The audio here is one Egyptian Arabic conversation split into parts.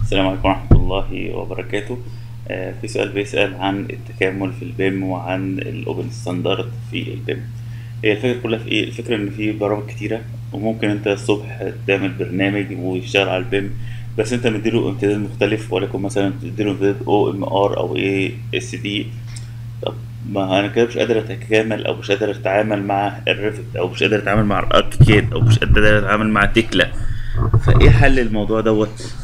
السلام عليكم ورحمة الله وبركاته آه، في سؤال بيسأل عن التكامل في البيم وعن الأوبن ستاندرد في البيم هي الفكرة كلها في إيه؟ الفكرة إن في برامج كتيرة وممكن أنت الصبح تعمل برنامج ويشتغل على البيم بس أنت مديله امتداد مختلف ولكن مثلا تديله امتداد او ام ار أو اي اس دي طب ما أنا كده مش قادر أتكامل أو مش قادر أتعامل مع الريفت أو مش قادر أتعامل مع الأركيكاد أو مش قادر أتعامل مع تكلا فإيه حل الموضوع دوت؟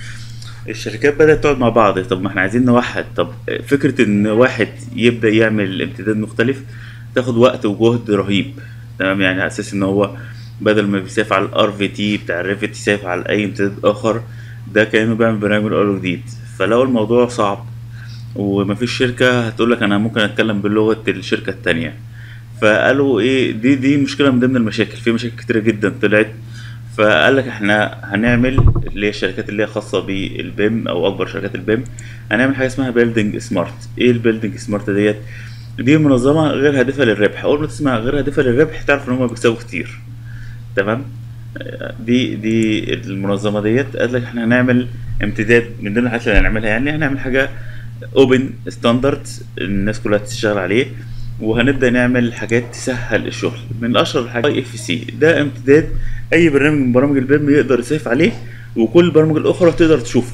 الشركات بدأت تقعد مع بعض طب ما احنا عايزين نوحد طب فكرة ان واحد يبدأ يعمل امتداد مختلف تاخد وقت وجهد رهيب تمام يعني على اساس ان هو بدل ما بيسافر على الار في تي بتاع الريفت يسافر على اي امتداد اخر ده كأنه بيعمل برنامج من اول وجديد فلو الموضوع صعب ومفيش شركة هتقولك انا ممكن اتكلم بلغة الشركة التانية فقالوا ايه دي دي مشكلة من ضمن المشاكل في مشاكل كتيرة جدا طلعت فقال لك احنا هنعمل اللي هي الشركات اللي هي خاصه بالبيم او اكبر شركات البيم هنعمل حاجه اسمها بيلدينج سمارت ايه البيلدينج سمارت ديت دي منظمه غير هادفه للربح اول ما تسمع غير هادفه للربح تعرف ان هم بيكسبوا كتير تمام دي دي المنظمه ديت قال لك احنا هنعمل امتداد من ضمن الحاجات اللي هنعملها يعني هنعمل حاجه اوبن ستاندرد الناس كلها تشتغل عليه وهنبدا نعمل حاجات تسهل الشغل من اشهر الحاجات اي اف سي ده امتداد اي برنامج من برامج البيم يقدر يسيف عليه وكل البرامج الاخرى تقدر تشوفه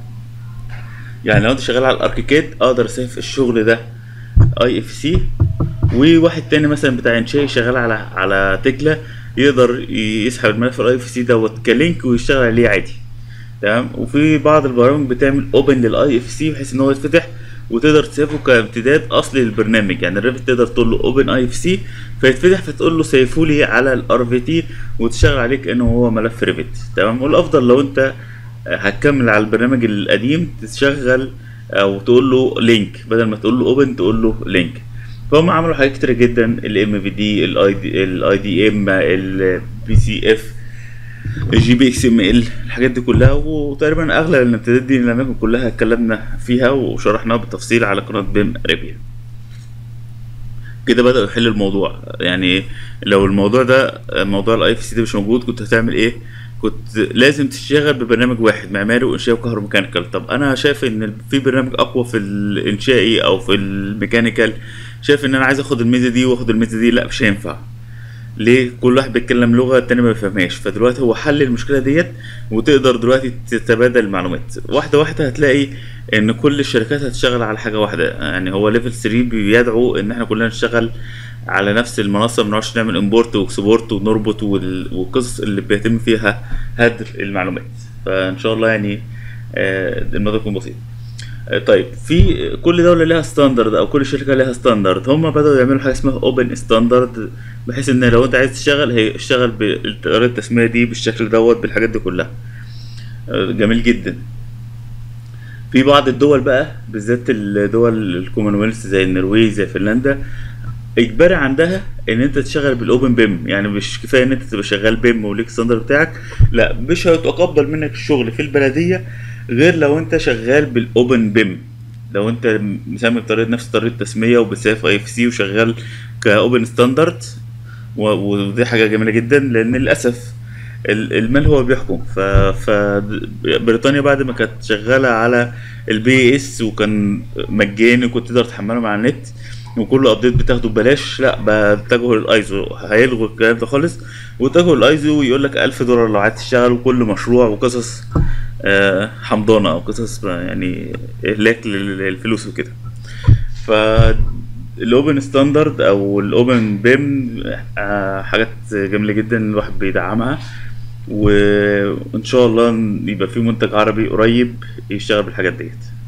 يعني لو انت شغال على الاركيكاد اقدر اسيف الشغل ده اي اف سي وواحد تاني مثلا بتاع انشاء شغال على على تكلا يقدر يسحب الملف الاي اف سي دوت كلينك ويشتغل عليه عادي تمام وفي بعض البرامج بتعمل اوبن للاي اف سي بحيث ان هو يتفتح وتقدر تسيفه كامتداد اصلي للبرنامج يعني الريفت تقدر تقول له اوبن اي اف سي فيتفتح فتقول له سيفه لي على الار في تي وتشتغل عليه كانه هو ملف ريفت تمام والافضل لو انت هتكمل على البرنامج القديم تشغل او تقول له لينك بدل ما تقول له اوبن تقول له لينك فهم عملوا حاجات كتير جدا الام في دي الاي دي الاي دي ام البي سي اف الجي بي اكس ام ال الحاجات دي كلها وتقريبا اغلب الامتدادات دي لم يكن كلها اتكلمنا فيها وشرحناها بالتفصيل على قناه بيم اريبيا كده بدأوا يحلوا الموضوع يعني لو الموضوع ده موضوع الاي اف سي ده مش موجود كنت هتعمل ايه كنت لازم تشتغل ببرنامج واحد معماري وانشائي وكهروميكانيكال طب انا شايف ان في برنامج اقوى في الانشائي او في الميكانيكال شايف ان انا عايز اخد الميزه دي واخد الميزه دي لا مش هينفع ليه كل واحد بيتكلم لغه التاني ما بيفهمهاش فدلوقتي هو حل المشكله ديت وتقدر دلوقتي تتبادل المعلومات واحده واحده هتلاقي ان كل الشركات هتشتغل على حاجه واحده يعني هو ليفل 3 بيدعو ان احنا كلنا نشتغل على نفس المنصه ما نقعدش نعمل امبورت واكسبورت ونربط والقصص اللي بيتم فيها هدر المعلومات فان شاء الله يعني الموضوع يكون بسيط طيب في كل دوله لها ستاندرد او كل شركه لها ستاندرد هم بداوا يعملوا حاجه اسمها اوبن ستاندرد بحيث ان لو انت عايز تشتغل هي اشتغل بطريقه التسميه دي بالشكل دوت بالحاجات دي كلها جميل جدا في بعض الدول بقى بالذات الدول الكومنولث زي النرويج زي فنلندا اجباري عندها ان انت تشتغل بالاوبن بيم يعني مش كفايه ان انت تبقى شغال بيم وليك ستاندرد بتاعك لا مش هيتقبل منك الشغل في البلديه غير لو انت شغال بالاوبن بيم لو انت مسمي بطريقه نفس طريقه التسميه وبتسافر اي اف سي وشغال كاوبن ستاندرد ودي حاجه جميله جدا لان للاسف المال هو بيحكم ف... ف بريطانيا بعد ما كانت شغاله على البي اس وكان مجاني وكنت تقدر تحمله مع النت وكل ابديت بتاخده ببلاش لا بقى اتجهوا للايزو هيلغوا الكلام ده خالص واتجهوا للايزو ويقول لك 1000 دولار لو عايز تشتغل وكل مشروع وقصص آه حمضانه او قصص يعني اهلاك للفلوس وكده ف الاوبن ستاندرد او الاوبن بيم آه حاجات جميله جدا الواحد بيدعمها وان شاء الله يبقى في منتج عربي قريب يشتغل بالحاجات ديت